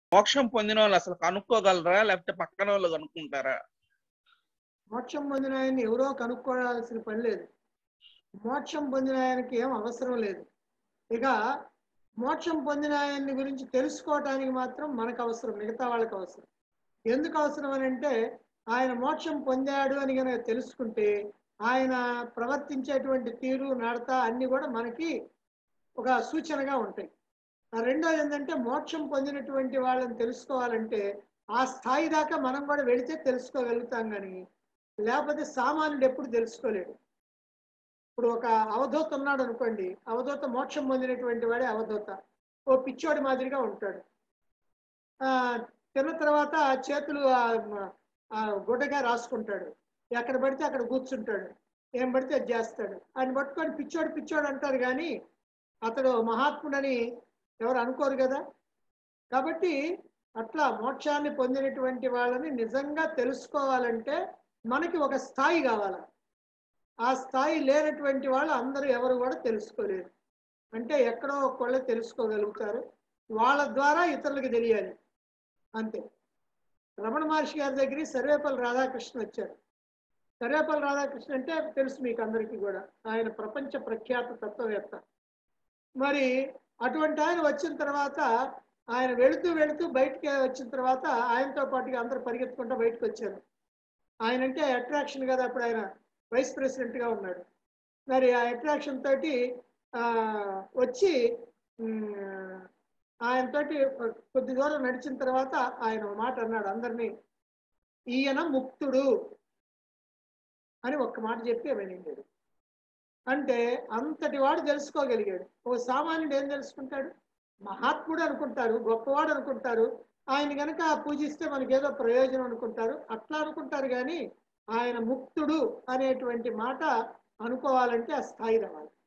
మోక్షం పొందిన వాళ్ళు అసలు కనుక్కోగలరా లేకపోతే పక్కన వాళ్ళు కనుక్కుంటారా మోక్షం పొందిన ఆయన్ని ఎవరో కనుక్కోవాల్సిన పని లేదు మోక్షం పొందిన ఆయనకి ఏం అవసరం లేదు ఇక మోక్షం పొందిన ఆయన్ని గురించి తెలుసుకోవటానికి మాత్రం మనకు అవసరం మిగతా వాళ్ళకి అవసరం ఎందుకు అవసరం అని అంటే ఆయన మోక్షం పొందాడు అని కనుక తెలుసుకుంటే ఆయన ప్రవర్తించేటువంటి తీరు నడత అన్ని కూడా మనకి ఒక సూచనగా ఉంటాయి ఆ రెండోది ఏంటంటే మోక్షం పొందినటువంటి వాళ్ళని తెలుసుకోవాలంటే ఆ స్థాయి దాకా మనం కూడా వెళితే తెలుసుకోగలుగుతాం కానీ లేకపోతే సామాన్యుడు ఎప్పుడు తెలుసుకోలేడు ఇప్పుడు ఒక అవధూత ఉన్నాడు అనుకోండి అవధూత మోక్షం పొందినటువంటి వాడే అవధూత ఓ పిచ్చోడి మాదిరిగా ఉంటాడు ఆ తిన్న తర్వాత ఆ చేతులు ఆ- ఆ గుడ్డగా రాసుకుంటాడు ఎక్కడ పడితే అక్కడ కూర్చుంటాడు ఏం పడితే అది చేస్తాడు ఆయన పట్టుకొని పిచ్చోడు పిచ్చోడు అంటారు కానీ అతడు మహాత్ముడని ఎవరు అనుకోరు కదా కాబట్టి అట్లా మోక్షాన్ని పొందినటువంటి వాళ్ళని నిజంగా తెలుసుకోవాలంటే మనకి ఒక స్థాయి కావాలి ఆ స్థాయి లేనటువంటి వాళ్ళు అందరూ ఎవరు కూడా తెలుసుకోలేరు అంటే ఎక్కడో ఒకళ్ళు తెలుసుకోగలుగుతారు వాళ్ళ ద్వారా ఇతరులకు తెలియాలి అంతే రమణ మహర్షి గారి దగ్గరికి సర్వేపల్లి రాధాకృష్ణ వచ్చారు సర్వేపల్లి రాధాకృష్ణ అంటే తెలుసు మీకు అందరికీ కూడా ఆయన ప్రపంచ ప్రఖ్యాత తత్వవేత్త మరి అటువంటి ఆయన వచ్చిన తర్వాత ఆయన వెళుతూ వెళుతూ బయటికి వచ్చిన తర్వాత ఆయనతో పాటుగా అందరూ పరిగెత్తుకుంటూ బయటకు వచ్చారు ఆయన అంటే అట్రాక్షన్ కదా అప్పుడు ఆయన వైస్ ప్రెసిడెంట్ గా ఉన్నాడు మరి ఆ అట్రాక్షన్ తోటి ఆ, వచ్చి ఉమ్, ఆయనతోటి కొద్ది దూరం నడిచిన తర్వాత ఆయన ఒక మాట అన్నాడు అందరినీ ఈయన ముక్తుడు అని ఒక్క మాట చెప్పి వెళ్ళిండాడు అంటే అంతటి వాడు తెలుసుకోగలిగాడు ఓ సామాన్యుడు ఏం తెలుసుకుంటాడు మహాత్ముడు అనుకుంటారు గొప్పవాడు అనుకుంటారు ఆయన గనక పూజిస్తే మనకి ఏదో ప్రయోజనం అనుకుంటారు అట్లా అనుకుంటారు కానీ ఆయన ముక్తుడు అనేటువంటి మాట అనుకోవాలంటే ఆ స్థాయి రావాలి